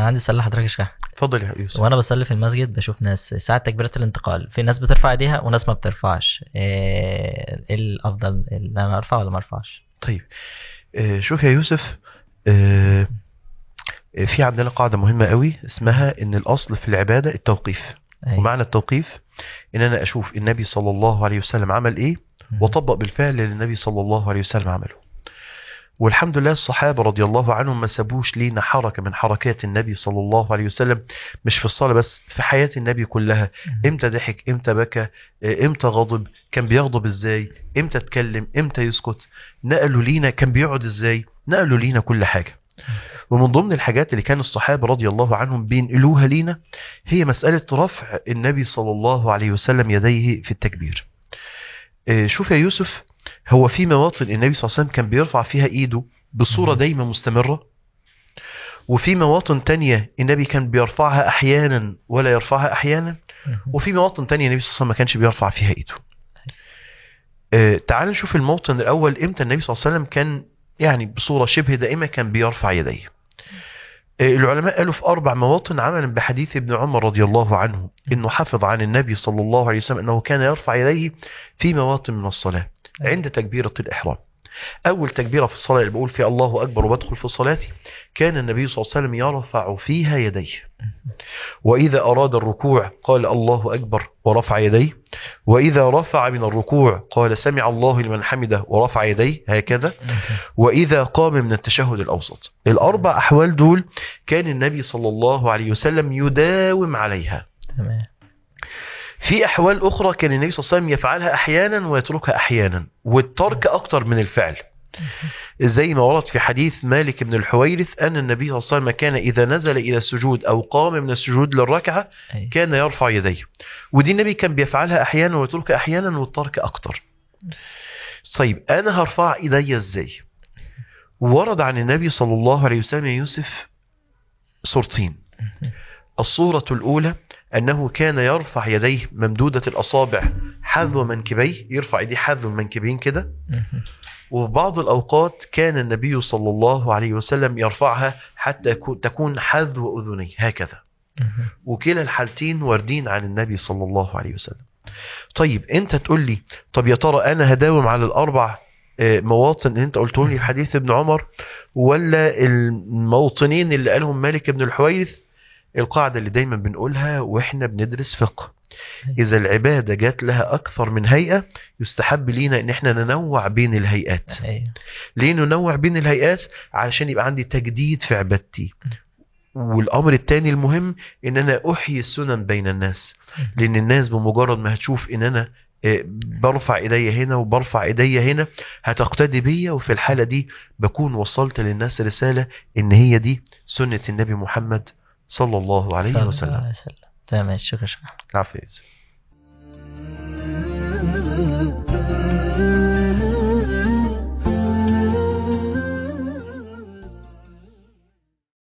عندي سؤال لحضرتك يا شيخ اتفضل يا يوسف وانا بصلي في المسجد بشوف ناس ساعة تكبيرة الانتقال في ناس بترفع ايديها وناس ما بترفعش ايه إيه الافضل ان انا ارفع ولا ما ارفعش طيب آه، شوف يا يوسف آه، آه، في عندنا قاعدة مهمة قوي اسمها ان الاصل في العبادة التوقيف أيوة. ومعنى التوقيف ان انا اشوف النبي صلى الله عليه وسلم عمل ايه مم. وطبق بالفعل اللي النبي صلى الله عليه وسلم عمله والحمد لله الصحابة رضي الله عنهم ما سابوش لينا حركة من حركات النبي صلى الله عليه وسلم مش في الصلاة بس في حياة النبي كلها مم. امتى ضحك امتى بكى اه، امتى غضب كان بيغضب ازاي امتى اتكلم امتى يسكت نقلوا لينا كان بيقعد ازاي نقلوا لينا كل حاجة ومن ضمن الحاجات اللي كان الصحابة رضي الله عنهم بينقلوها لينا هي مسألة رفع النبي صلى الله عليه وسلم يديه في التكبير اه، شوف يا يوسف هو في مواطن النبي صلى الله عليه وسلم كان بيرفع فيها ايده بصورة مم. دايما مستمرة وفي مواطن تانية النبي كان بيرفعها احيانا ولا يرفعها احيانا مم. وفي مواطن تانية النبي صلى الله عليه وسلم ما كانش بيرفع فيها ايده آه تعال نشوف الموطن الاول امتى النبي صلى الله عليه وسلم كان يعني بصورة شبه دائمة كان بيرفع يديه آه العلماء قالوا في اربع مواطن عملا بحديث ابن عمر رضي الله عنه انه حفظ عن النبي صلى الله عليه وسلم انه كان يرفع يديه في مواطن من الصلاة عند تكبيرة الإحرام أول تكبيرة في الصلاة اللي بقول فيها الله أكبر وبدخل في صلاتي كان النبي صلى الله عليه وسلم يرفع فيها يديه وإذا أراد الركوع قال الله أكبر ورفع يديه وإذا رفع من الركوع قال سمع الله لمن حمده ورفع يديه هكذا مم. وإذا قام من التشهد الأوسط الأربع أحوال دول كان النبي صلى الله عليه وسلم يداوم عليها تمام في احوال اخرى كان النبي صلى الله عليه وسلم يفعلها احيانا ويتركها احيانا والترك اكتر من الفعل زي ما ورد في حديث مالك بن الحويرث ان النبي صلى الله عليه وسلم كان اذا نزل الى السجود او قام من السجود للركعه أيوة. كان يرفع يديه ودي النبي كان بيفعلها احيانا ويتركها احيانا والترك اكتر طيب انا هرفع ايديا ازاي ورد عن النبي صلى الله عليه وسلم يا يوسف صورتين الصورة الأولى أنه كان يرفع يديه ممدودة الأصابع حذو منكبيه يرفع يديه حذو المنكبين كده مم. وفي بعض الأوقات كان النبي صلى الله عليه وسلم يرفعها حتى يكو- تكون حذو أذنيه هكذا مم. وكلا الحالتين واردين عن النبي صلى الله عليه وسلم طيب انت تقول لي طب يا ترى انا هداوم على الاربع آه، مواطن اللي انت قلتهم لي في حديث ابن عمر ولا الموطنين اللي قالهم مالك بن الحويرث القاعدة اللي دايما بنقولها واحنا بندرس فقه اذا العبادة جات لها اكثر من هيئة يستحب لينا ان احنا ننوع بين الهيئات أيوة. ليه ننوع بين الهيئات علشان يبقى عندي تجديد في عبادتي والامر الثاني المهم ان انا احيي السنن بين الناس لان الناس بمجرد ما هتشوف ان انا آه، برفع ايديا هنا وبرفع ايديا هنا هتقتدي بيا وفي الحاله دي بكون وصلت للناس رساله ان هي دي سنه النبي محمد صلى الله عليه صلى الله وسلم عليه وسلم تمام شكرا شكرا عفوا